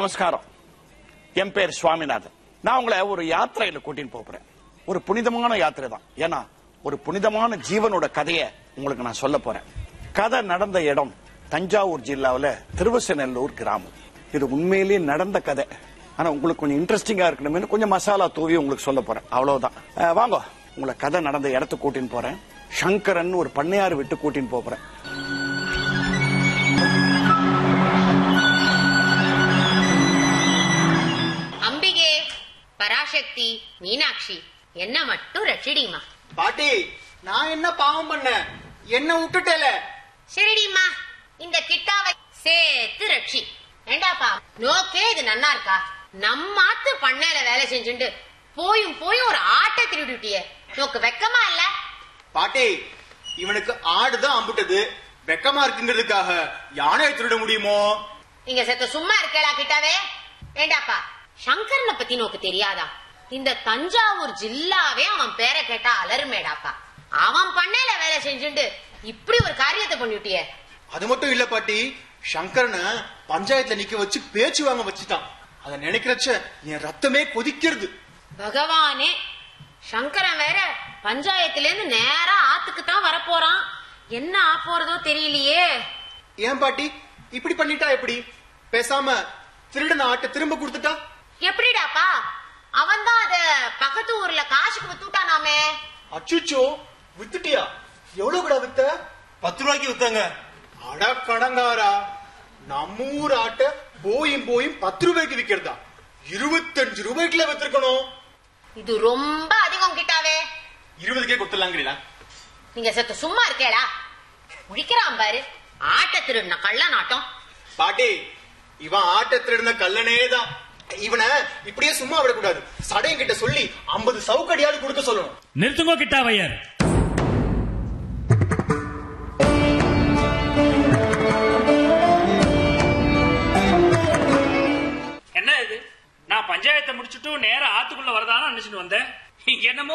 நமஸ்காரம் என் பேர் சுவாமிநாதன் நான் உங்களை ஒரு யாத்திரையில கூட்டின்னு போறேன் ஒரு புனிதமான யாத்திரை தான் ஏன்னா ஒரு புனிதமான ஜீவனோட கதையை உங்களுக்கு நான் சொல்ல போறேன் கதை நடந்த இடம் தஞ்சாவூர் ஜில்லாவுல திருவசநல்லூர் கிராமம் இது உண்மையிலேயே நடந்த கதை ஆனா உங்களுக்கு கொஞ்சம் இன்ட்ரெஸ்டிங்கா இருக்கணும்னு கொஞ்சம் மசாலா தூவி உங்களுக்கு சொல்ல போறேன் அவ்வளவுதான் அஹ், வாங்க உங்களை கதை நடந்த இடத்துக்கு கூட்டின்னு போறேன் சங்கரன் ஒரு பண்ணையார் விட்டு கூட்டின்னு போறேன் அம்பிகே பராசக்தி மீனாட்சி என்ன மட்டும் ரட்சிடிமா பாட்டி நான் என்ன பாவம் பண்ணேன் என்ன விட்டுட்டேல சரிடிமா இந்த கிட்டாவை சேர்த்து ரட்சி ஏண்டாப்பா நோக்கே இது நன்னா இருக்கா நம்ம ஆத்து பண்ணையில வேலை செஞ்சுட்டு போயும் போயும் ஒரு ஆட்டை திருடிட்டியே நோக்கு வெக்கமா இல்ல பாட்டி இவனுக்கு ஆடுதான் அம்புட்டது வெக்கமா இருக்குங்கிறதுக்காக யானையை திருட முடியுமோ நீங்க செத்த சும்மா இருக்கேளா கிட்டாவே ஏண்டாப்பா சங்கரனை பத்தி நோக்கு தெரியாதா இந்த தஞ்சாவூர் ஜில்லாவே அவன் பேரை கேட்டா அலறுமேடாப்பா அவன் பண்ணையில வேலை செஞ்சுட்டு இப்படி ஒரு காரியத்தை பண்ணிட்டியே அது மட்டும் இல்ல பாட்டி சங்கரனை பஞ்சாயத்துல நிக்க வச்சு பேச்சு வாங்க வச்சுட்டான் அத நினைக்கிறச்ச என் ரத்தமே கொதிக்கிறது பகவானே சங்கரன் வேற பஞ்சாயத்துல இருந்து நேரா ஆத்துக்கு தான் வரப்போறான் என்ன ஆப்போறதோ தெரியலையே ஏன் பாட்டி இப்படி பண்ணிட்டா எப்படி பேசாம திருடன ஆட்டை திரும்ப கொடுத்துட்டா எப்படிடாப்பா அவன் தான் அத பக்கத்து ஊர்ல காசுக்கு வித்துட்டானாமே அச்சுச்சோ வித்துட்டியா எவ்வளவு கூட வித்த பத்து ரூபாய்க்கு வித்தாங்க அட கடங்காரா நம்ம ஊர் ஆட்டை போயும் போயும் பத்து ரூபாய்க்கு விக்கிறதா இருபத்தஞ்சு ரூபாய்க்குல வித்திருக்கணும் இது ரொம்ப அதிகம் கிட்டாவே இருபதுக்கே கொடுத்துடலாங்கிறீங்களா நீங்க செத்த சும்மா இருக்கேடா முழிக்கிறான் பாரு ஆட்ட திருடின கள்ள நாட்டம் பாட்டி இவன் ஆட்டை திருடின கல்லனே தான் இவனை இப்படியே சும்மா விடக்கூடாது சடையன் கிட்ட சொல்லி ஐம்பது சவுக்கடியாவது கொடுக்க சொல்லணும் நிறுத்துங்கோ கிட்டாவையர் என்ன இது நான் பஞ்சாயத்தை முடிச்சுட்டு நேரா ஆத்துக்குள்ள வரதான்னு நினைச்சிட்டு வந்தேன் இங்க என்னமோ